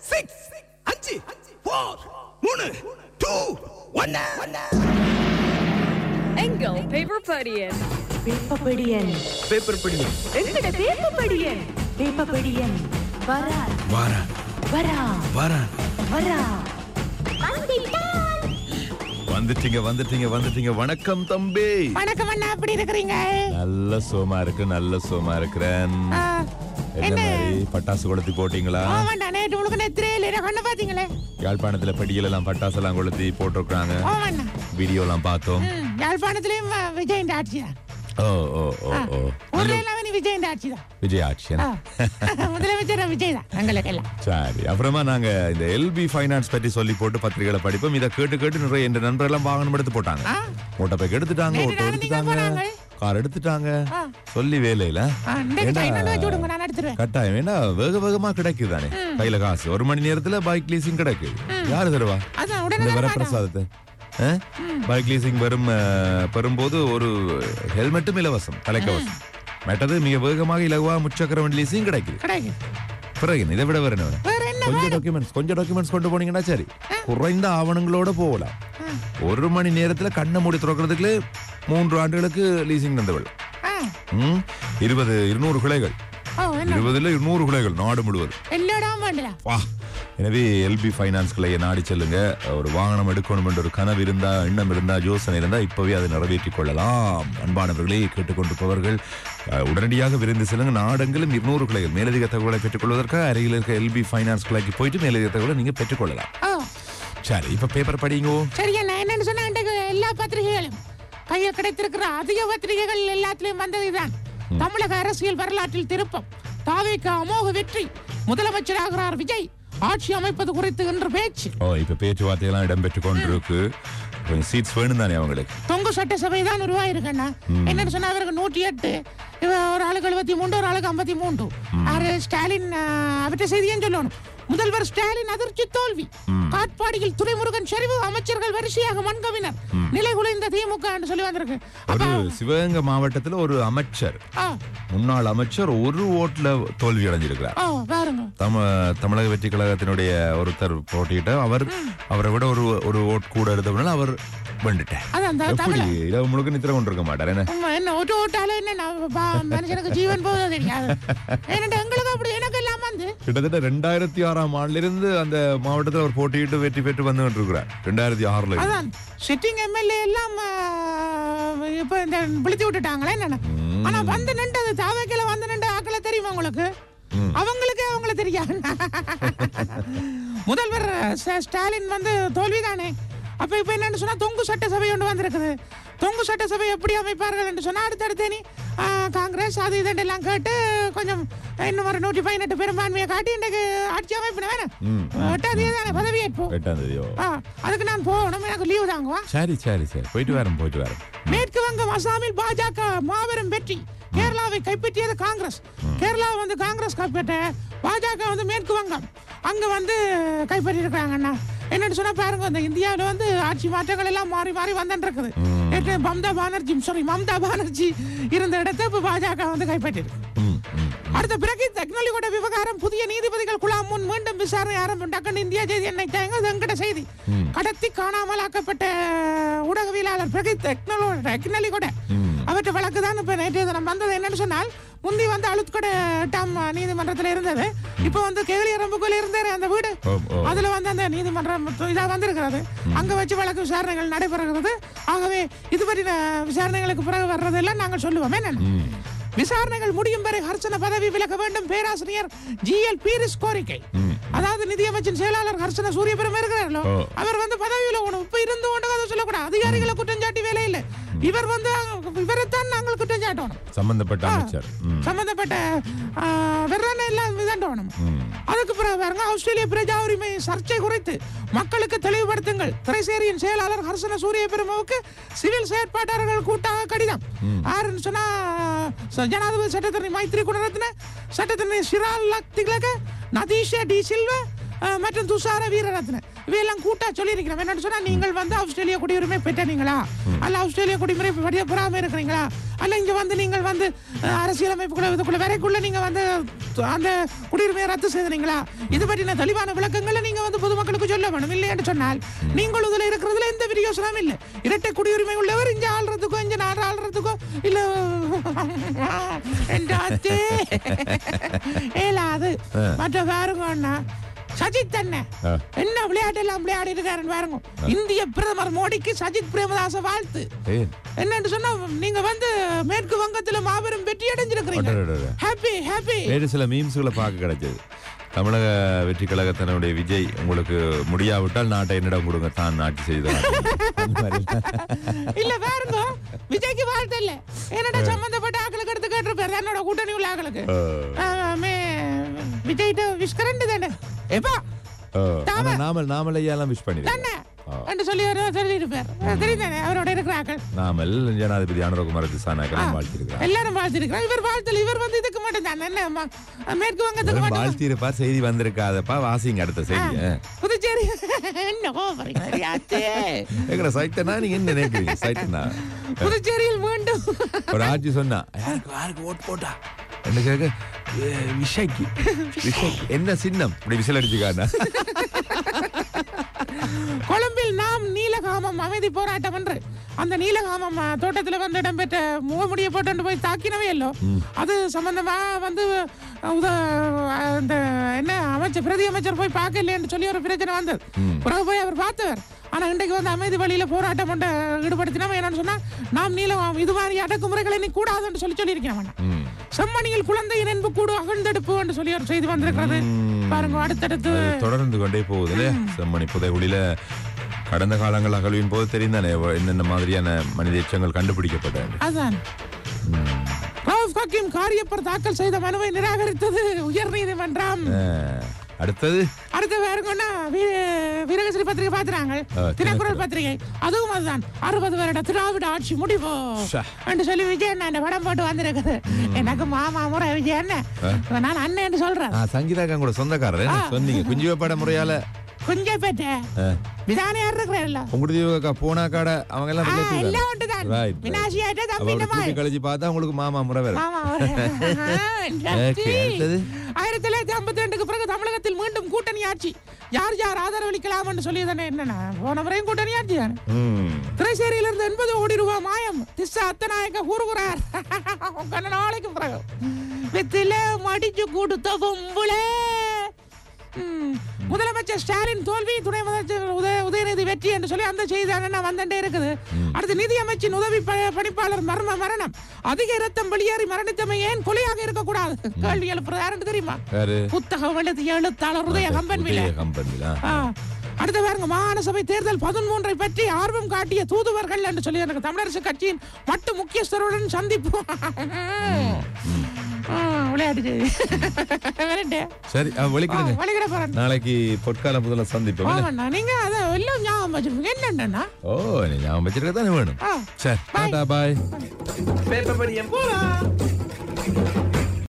Six அஞ்சு four மூணு two ஒன்னு எங்கள் பேப்பர் படியன் வேப்பப்படியன் பேப்பர் படிங்க எங்கட வேப்பப்படியன் வேப்பப்படியன் வரா வாரா வரா வாரா வரா வந்துட்டீங்க வந்துட்டீங்க வந்துட்டீங்க வணக்கம் தம்பி வணக்கம் அண்ணா எப்படி இருக்கிறீங்க நல்ல சோமா இருக்கு நல்ல சோமா இருக்கிறேன் ஆ, என்ன என்ன? மாதிரி பட்டாசு கொளுத்தி போட்டீங்களா ஆமாண்டா நேற்று உங்களுக்கு நெத்திரையில் இரு கண்ணு பாத்தீங்களே யாழ்ப்பாணத்துல படியில எல்லாம் பட்டாசு எல்லாம் கொளுத்தி போட்டிருக்காங்க ஆமாண்ணா வீடியோ எல்லாம் பார்த்தோம் ம், யாழ்ப்பாணத்திலயும் வ- விஜயின் ஆட்சி தான் ஓ ஓ ஓ ஓ ஊர்ல எல்லாமே நீ விஜயின் ஆட்சி தான் விஜய் ஆட்சியன் ஆ. முதலமைச்சர் விஜய் தான் எங்களுக்கு எல்லாம் சரி அப்புறமா நாங்க இந்த எல்பி ஃபைனான்ஸ் பற்றி சொல்லி போட்டு பத்திரிகைகளை படிப்போம் இதை கேட்டு கேட்டு நிறைய என் நண்பர்கள் எல்லாம் வாகனம் எடுத்து போட்டாங்க ஆ. மூட்டை பைக் எடுத்துட்டாங்க நேத்து ஓட்டோ நானும் நீங்க எடுத்துட்டாங்க போனாங்க. கார் எடுத்துட்டாங்க ஆ. சொல்லி வேலையில ஆ, இன்றைக்கு சைனால வச்சு விடுங்க நான் எடுத்துருவேன் கட்டாயம் ஏன்னா வேக வேகமா கிடைக்குது தானே கையில காசு ஒரு மணி நேரத்துல பைக் லீசிங் கிடைக்குது யாரு தருவா அதான் இந்த உடனே தர மாட்டான். வரப்பிரசாதத்தை பைக் லீசிங் வரும் அஹ், பெறும்போது ஒரு ஹெல்மெட்டும் இலவசம் தலைக்கவசம் மற்றது மிக வேகமாக இலகுவா முச்சக்கர வண்டி லீசிங் கிடைக்குது கிடைக்கும் பிறகு என்ன, இதை விட வேற என்ன வேணும்? வேற என்ன கொஞ்சம் டாக்குமெண்ட்ஸ் கொஞ்சம் டாக்குமெண்ட்ஸ் கொண்டு போனீங்கன்னா சரி குறைந்த ஆவணங்களோட போகலாம் ஒரு மணி நேரத்துல கண்ணை மூடி திறக்கிறதுக்கு மூன்று ஆண்டுகளுக்கு லீசிங் தந்தவள் ஆ, ம், இருபது இருநூறு கிளைகள் ஓ என்ன இருபதுல இருநூறு கிளைகள் நாடு முழுவதும் எல்லோடாம வேண்டலாம் வா எனவே எல்பி ஃபைனான்ஸ் கிளையை நாடி செல்லுங்க ஒரு வாகனம் எடுக்கணும் என்ற ஒரு கனவு இருந்தா எண்ணம் இருந்தா யோசனை இருந்தா இப்பவே அதை நிறைவேற்றிக் கொள்ளலாம் அன்பானவர்களே கேட்டுக்கொண்டிருப்பவர்கள் அஹ், உடனடியாக விரைந்து செல்லுங்க நாடெங்கிலும் இருநூறு கிளைகள் மேலதிக தகவலை பெற்றுக்கொள்வதற்காக அருகில் இருக்க எல்பி ஃபைனான்ஸ் கிளைக்கு போயிட்டு மேலதிக தகவலை நீங்க பெற்றுக்கொள்ளலாம் ஓ சரி இப்ப பேப்பர் படிங்கோ சரி அண்ணா என்னன்னு சொன்னா இன்றைக்கு எல்லா பத்திரிகைகளும் கையை கிடைத்திருக்கிற அதிக பத்திரிகைகள் எல்லாத்திலையும் வந்தது இதுதான் தமிழக அரசியல் வரலாற்றில் திருப்பம் தாவேக்கு அமோக வெற்றி முதலமைச்சராகிறார் விஜய் ஆட்சி அமைப்பது குறித்து இன்று பேச்சு ஓ இப்ப பேச்சுவார்த்தையெல்லாம் இடம்பெற்றுக் கொண்டிருக்கு கொஞ்சம் சீட்ஸ் வேணும் தானே அவங்களுக்கு தொங்கு சட்டசபை தான் உருவாயிருக்கண்ணா என்னன்னு சொன்னா அவருக்கு நூற்றி எட்டு இவ ஒரு ஆளுக்கு எழுபத்தி மூன்று ஒரு ஆளுக்கு ஐம்பத்தி மூன்று ஆறு ஸ்டாலின் ஆஹ், அவற்றை செய்தியும் சொல்லணும் முதல்வர் ஸ்டாலின் அதிர்ச்சி தோல்வி காட்பாடியில் துரைமுருகன் சரிவு அமைச்சர்கள் வரிசையாக மண்கவினர் நிலை குலைந்த திமுக என்று சொல்லி வந்திருக்கு ஒரு சிவகங்கை மாவட்டத்துல ஒரு அமைச்சர் ஆ, முன்னாள் அமைச்சர் ஒரு ஓட்டுல தோல்வி அடைஞ்சிருக்கிறார் ஆ, பாருங்க தம தமிழக வெற்றி கழகத்தினுடைய ஒருத்தர் போட்டியிட்ட அவர் அவரை விட ஒரு ஒரு ஓட் கூட இருந்தவனால அவர் வெண்டுட்டார் அதான் அந்த எப்படி தமிழ இரவு முழுக்க நித்திர கொண்டிருக்க மாட்டார் என்ன உம்மா, என்ன ஓட்டு ஓட்டால என்ன நான் பா- மனுஷனுக்கு ஜீவன் போகுதோ தெரியாது ஏன்னா எங்களுக்கு அப்படி எனக்கு எல்லாம் வந்து கிட்டத்தட்ட ரெண்டாயிரத்தி ஆறாம் ஆண்டுல இருந்து அந்த மாவட்டத்தில் அவர் போட்டியிட்டு வெற்றி பெற்று வந்து இருக்கிறார் ரெண்டாயிரத்தி ஆறுல இருந்து. அதான் சிட்டிங் எம்எல்ஏ எல்லாம் ஆ, இப்ப இந்த விழுத்தி விட்டுட்டாங்களே என்ன ஆனா வந்து நின்றது தாவைக்கில வந்து நின்ற ஆக்களை தெரியுமா உங்களுக்கு அவங்களுக்கு அவங்கள தெரியாது முதல்வர் ஸ்ட- ஸ்டாலின் வந்து தோல்விதானே அப்ப இப்ப என்னன்னு சொன்னா தொங்கு சட்டசபை ஒன்று வந்திருக்குது தொங்கு சட்டசபை எப்படி அமைப்பார்கள் என்று சொன்னா அடுத்தடுத்து நீ ஆ, காங்கிரஸ் அது இது எல்லாம் கேட்டு கொஞ்சம் இன்னும் ஒரு நூற்றி பதினெட்டு பெரும்பான்மையை காட்டி இன்றைக்கு ஆட்சி அமைப்பின வேணும் எட்டாம் தேதி தானே பதவியேற்போம் எட்டாம் தேதியோ ஆ, அதுக்கு நான் போகணும் எனக்கு லீவு தாங்குவா சரி சரி சரி போயிட்டு வரேன் போயிட்டு வரேன் மேற்கு வங்கம் அசாமில் பாஜக மாபெரும் வெற்றி கேரளாவை கைப்பற்றியது காங்கிரஸ் கேரளா வந்து காங்கிரஸ் கைப்பற்ற பாஜக வந்து மேற்கு வங்கம் அங்க வந்து கைப்பற்றி இருக்காங்க அண்ணா என்னன்னு சொன்னா பாருங்க இந்த இந்தியாவில வந்து ஆட்சி மாற்றங்கள் எல்லாம் மாறி மாறி வந்துட்டு இருக்குது ஏற்கனவே மம்தா பானர்ஜி சாரி மம்தா பானர்ஜி இருந்த இடத்தை இப்ப பாஜக வந்து கைப்பற்றிருக்கு ம், ம். அடுத்த பிறகு டெக்னாலஜியோட விவகாரம் புதிய நீதிபதிகள் குழாம் முன் மீண்டும் விசாரணை ஆரம்பம் டக்குன்னு இந்தியா செய்தி என்ன இது எங்கட செய்தி கடத்தி காணாமலாக்கப்பட்ட ஊடகவியலாளர் பிறகு டெக்னாலஜி டெக்னாலஜி கூட அவற்றை வழக்கு தான் இப்ப நேற்று தினம் வந்தது என்னன்னு சொன்னால் முந்தி வந்து அழுத்கொட எட்டாம் நீதிமன்றத்துல இருந்தது இப்ப வந்து கேலியரம்புக்குள்ள இருந்தாரு அந்த வீடு ஓ, ஓ. அதுல வந்து அந்த நீதிமன்றம் இதா வந்திருக்கிறது அங்க வச்சு வழக்கு விசாரணைகள் நடைபெறுகிறது ஆகவே இது பற்றின விசாரணைகளுக்கு பிறகு வர்றதெல்லாம் நாங்கள் சொல்லுவோம் என்ன விசாரணைகள் முடியும் வரை ஹர்ஷன பதவி விலக வேண்டும் பேராசிரியர் ஜி எல் பீரிஸ் கோரிக்கை அதாவது நிதியமைச்சின் செயலாளர் ஹர்ஷன சூரியபுரம் இருக்கிறார்களோ ஓ. அவர் வந்து பதவி விலகணும் இப்ப இருந்து கொண்டு அதை சொல்லக்கூடாது அதிகாரிகளை குற்றம் சாட்டி வேலை இல்லை இவர் வந்து இவரைத்தான் நாங்கள் குற்றம் சாட்டணும் சம்பந்தப்பட்ட அமைச்சர் ம், சம்பந்தப்பட்ட வெறான எல்லாம் விதண்டோணும் ம். அதுக்கு பிறகு பாருங்க ஆஸ்திரேலிய பிரஜா உரிமை சர்ச்சை குறித்து மக்களுக்கு தெளிவுபடுத்துங்கள் திரைசேரியின் செயலாளர் ஹர்ஷன சூரிய பெருமாவுக்கு சிவில் செயற்பாட்டாளர்கள் கூட்டாக கடிதம் யாருன்னு சொன்னா ச- ஜனாதிபதி சட்டத்தரணி மைத்ரி குணரத்ன சட்டத்தரணி சிரால் திலக நதீஷ டி சில்வ அஹ், மற்றும் துஷார வீரரத்ன இவையெல்லாம் கூட்டா சொல்லியிருக்கிறோம் என்னன்னு சொன்னா நீங்கள் வந்து ஆஸ்திரேலியா குடியுரிமை பெற்றனீங்களா அல்ல ஆஸ்திரேலியா குடியுரிமை படிய பெறாம இருக்கிறீங்களா அல்ல இங்க வந்து நீங்கள் வந்து அஹ், அரசியலமைப்புக்குள்ள இதுக்குள்ள வரைக்குள்ள நீங்க வந்து அந்த குடியுரிமையை ரத்து செய்தீங்களா இது பற்றின தெளிவான விளக்கங்களை நீங்க வந்து பொதுமக்களுக்கு சொல்ல வேணும் இல்லை என்று சொன்னால் நீங்கள் இதுல இருக்கிறதுல எந்த விரியோசனமும் இல்லை இரட்டை குடியுரிமை உள்ளவர் இங்க ஆள்றதுக்கோ இங்க நான் ஆள்றதுக்கோ இல்ல என்ற அத்தே ஏலாது மற்ற பாருங்க அண்ணா சஜித் அண்ணன் ஆ. என்ன விளையாட்டு எல்லாம் விளையாடி இருக்காருன்னு பாருங்க இந்திய பிரதமர் மோடிக்கு சஜித் பிரேமதாச வாழ்த்து ஏன் என்னன்னு சொன்னா நீங்க வந்து மேற்கு வங்கத்துல மாபெரும் வெற்றி அடைஞ்சிருக்கிறீங்க அடடடட. ஹாப்பி ஹாப்பி வேறு சில மீம்ஸ்களை பார்க்க கிடைச்சது தமிழக வெற்றி கழகத்தினுடைய விஜய் உங்களுக்கு முடியாவிட்டால் நாட்டை என்னிடம் கொடுங்க தான் ஆட்சி செய்தார் அந்த மாதிரி எல்லாம். இல்ல பாருங்க விஜய்க்கு வாழ்த்து இல்ல என்னடா சம்பந்தப்பட்ட ஆக்களுக்கு எடுத்து கேட்டிருப்பாரு என்னோட கூட்டணி உள்ள ஆக்களுக்கு ஆ. ஆ, மே விஜய்கிட்ட விஷ்கரண்டு தானே எப்பா ஆ. தாம. ஆனா நாமல் நாமலையெல்லாம் விஷ் பண்ணிருக்கோம் தானே என்று சொல்லி ஒரு சொல்லியிருப்பார் தெரியுதானே அவரோட இருக்கிற ஆக்கள் நாமல் ஜனாதிபதி அனுரகுமார திசானாக்கெல்லாம் வாழ்த்திருக்கிறார் எல்லாரும் வாழ்த்திருக்கிறார் இவர் வாழ்த்தல் இவர் வந்து இதுக்கு மட்டும் தான் என்ன அம்மா, மேற்கு வங்கத்துக்கு மட்டும் வாழ்த்திருப்பார் செய்தி வந்திருக்காதப்பா வாசிங்க அடுத்த செய்தி புதுச்சேரி என்ன கோபுறீங்க அத்தே எங்கட சைட்டனா நீங்க என்ன நினைக்கிறீங்க சைட்டனா புதுச்சேரியில் மீண்டும் ஒரு ஆட்சி சொன்னா யாருக்கு யாருக்கு ஓட்டு போட்டா என்ன கேட்க "ஏ, விஷய்க்கு விஷய்க்கு என்ன சின்னம் இப்படி விசில் அடிச்சுக்காண்ணா கொழும்பில் நாம் நீலகாமம் அமைதி போராட்டம் என்று அந்த நீலகாமம் அஹ், தோட்டத்துல வந்து இடம்பெற்ற முகமுடிய போட்டு போய் தாக்கினவே இல்லோ அது சம்பந்தமா வந்து அஹ், உத அஹ், இந்த என்ன அமைச்சர் பிரதி அமைச்சர் போய் பார்க்கலையேன்னு சொல்லி ஒரு பிரச்சனை வந்தது பிறகு போய் அவர் பார்த்தவர் ஆனா இன்றைக்கு வந்து அமைதி வழியில போராட்டம் கொண்டு ஈடுபடுத்தினவன் என்னன்னு சொன்னா நாம் நீலம் இது மாதிரி அடக்குமுறைகளை நீ கூடாதுன்னு சொல்லி சொல்லியிருக்கிறேன் ம். செம்மணியில் குழந்தையின் என்பு கூடு அகழ்ந்தெடுப்பு என்று சொல்லி ஒரு செய்தி வந்திருக்கிறது பாருங்க அடுத்தடுத்து அது தொடர்ந்து கொண்டே போகுது இல்லையா செம்மணி புதைகுழியில கடந்த காலங்கள் அகழ்வின் போது தெரிந்தானே எவ்வ- என்னென்ன மாதிரியான மனித எச்சங்கள் கண்டுபிடிக்கப்பட்டது அதான் ரவுஃப் ஹக்கீம் காரியப்பர் தாக்கல் செய்த மனுவை நிராகரித்தது உயர்நீதிமன்றம் அஹ், அடுத்தது அடுத்து வேறுங்கன்னா வீரகசிரி பத்திரிகை பாத்துறாங்க ஆ, தினக்குரல் பத்திரிகை அதுவும் அதுதான் அறுபது வருட திராவிட ஆட்சி முடிவு ஷா. என்று சொல்லி விஜயன் அந்த படம் போட்டு வந்திருக்குது எனக்கு மாமா முறை விஜயன் நான் அண்ணன் சொல்றேன் ஆ, சங்கீதாக்கா கூட சொந்தக்காரர் என்ன சொன்னீங்க குஞ்சு வைப்பாட முறையால கொஞ்சம் பேட்ட அஹ், விதானே இருக்கிறேன்ல உங்களுக்கு போனா காட அவங்க எல்லாம் ஆ, relative தானே? எல்லாம் ஒன்றுதான். Right, right. வினாசியாட்ட அப்ப தம்பி அப்படி இந்த மாதிரி. கூட்டி கழிச்சு பார்த்தா உங்களுக்கு மாமா முறை வேற மாமா ஒரு- Okay, அடுத்தது? ஆயிரத்தி தொள்ளாயிரத்தி ஐம்பத்தி ரெண்டுக்கு பிறகு தமிழகத்தில் மீண்டும் கூட்டணி ஆட்சி யார் யார் ஆதரவளிக்கலாம் என்று சொல்லி தானே என்னன்னா போன முறையும் கூட்டணி ஆட்சி தானே ம். திரைசேரியிலிருந்து எண்பது கோடி ரூபாய் மாயம் திஸ்ஸா அத்தநாயக்க கூறுகிறார் கொஞ்ச நாளைக்கு பிறகு வித்தில மடிச்சு கொடுத்த பொம்புளே ம். முதலமைச்சர் ஸ்டாலின் தோல்வி துணை முதலமைச்சர் உதய உதயநிதி வெற்றி என்று சொல்லி அந்த செய்தி அண்ணா வந்துட்டே இருக்குது அடுத்து நிதி அமைச்சின் உதவி ப- பணிப்பாளர் மர்ம மரணம் அதிக இரத்தம் வெளியேறி மரணித்தமை ஏன் கொலையாக இருக்கக்கூடாது கேள்வி எழுப்புறது யாருன்னு தெரியுமா யாரு புத்தகம் எழுதி எழுத்தாளர் உதய கம்பன் உதய கம்பெனில ஆ. அடுத்து பாருங்க மாகாண சபை தேர்தல் பதிமூன்றை பற்றி ஆர்வம் காட்டிய தூதுவர்கள் என்று சொல்லி எனக்கு தமிழரசு கட்சியின் மட்டு முக்கியஸ்தருடன் சந்திப்பு ஆ, விளையாட்டு செய்தி. விரட்டு. சரி ஆ, வெளிக்கிடுங்க வழிகிட போறேன் நாளைக்கு பொற்கால முதல்ல சந்திப்போம் என்ன? ஆமாண்ணா நீங்க அதை எல்லாம் ஞாபகம் வச்சிருக்கீங்க என்னண்ணா ஓ நீ ஞாபகம் வச்சிருக்க தானே வேணும் ஆ சரி Bye. டாடா பாய் பேப்பர் படியம் போலாம்